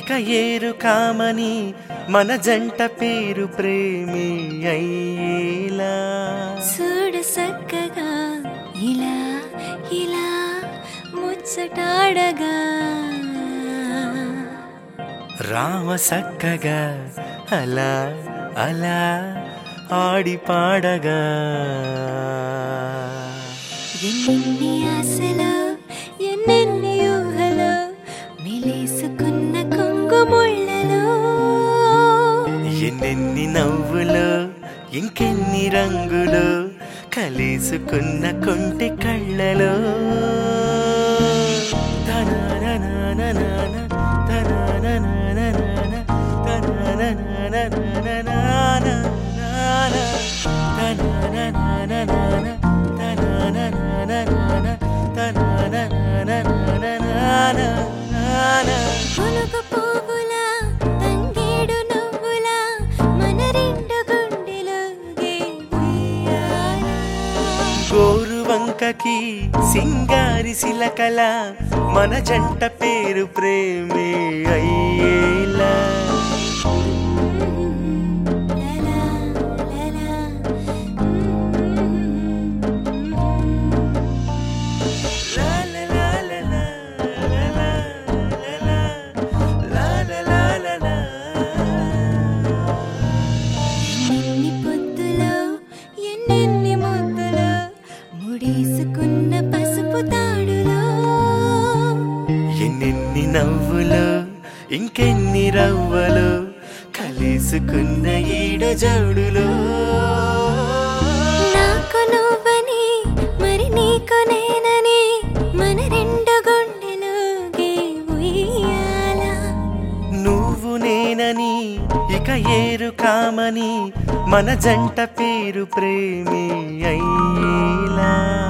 ఇక ఏరు కామని మన జంట పేరు ప్రేమి అయ్యేలా చూడు సక్కగా ఇలా ఇలా ముచ్చటాడగా రామ సక్కగా అలా అలా ఆడి పాడగా ఎన్నెన్ని ఆశలు ఎన్నెన్ని ఊహలు మెలేసుకున్న కొంగు ముళ్ళలో ఎన్నెన్ని నవ్వులు ఇంకెన్ని రంగులు కలిసుకున్న కొంటి కళ్ళలో తనననననన, తనననననన, తనననననననననన, తనననననన, తనననననన, తననననననననన. పులుగు పువ్వులా తంగేడు నువ్వులా మన రెండు గుండెలోగే ఉయ్యాల. గోరు వంకకి సింగారి శిలకల మన జంట పేరు ప్రేమే అయ్యేలా లలా, లలా, లా లా లా లా లా, లా లా లా లా, లా లా లా లా. ఎన్నెన్ని పొద్దులో ఎన్నెన్ని ముద్దులో ముడేసుకున్న పసుపు తాడులో ఎన్నెన్ని నవ్వులు ఇంకెన్ని రవ్వలు కలిసుకున్న ఈడు జోడులో నాకు నువ్వని మరి నీకు నేనని మన రెండు గుండెలోగే ఉయ్యాల నువ్వు నేనని ఇక ఏరు కామని మన జంట పేరు ప్రేమి అయ్యేలా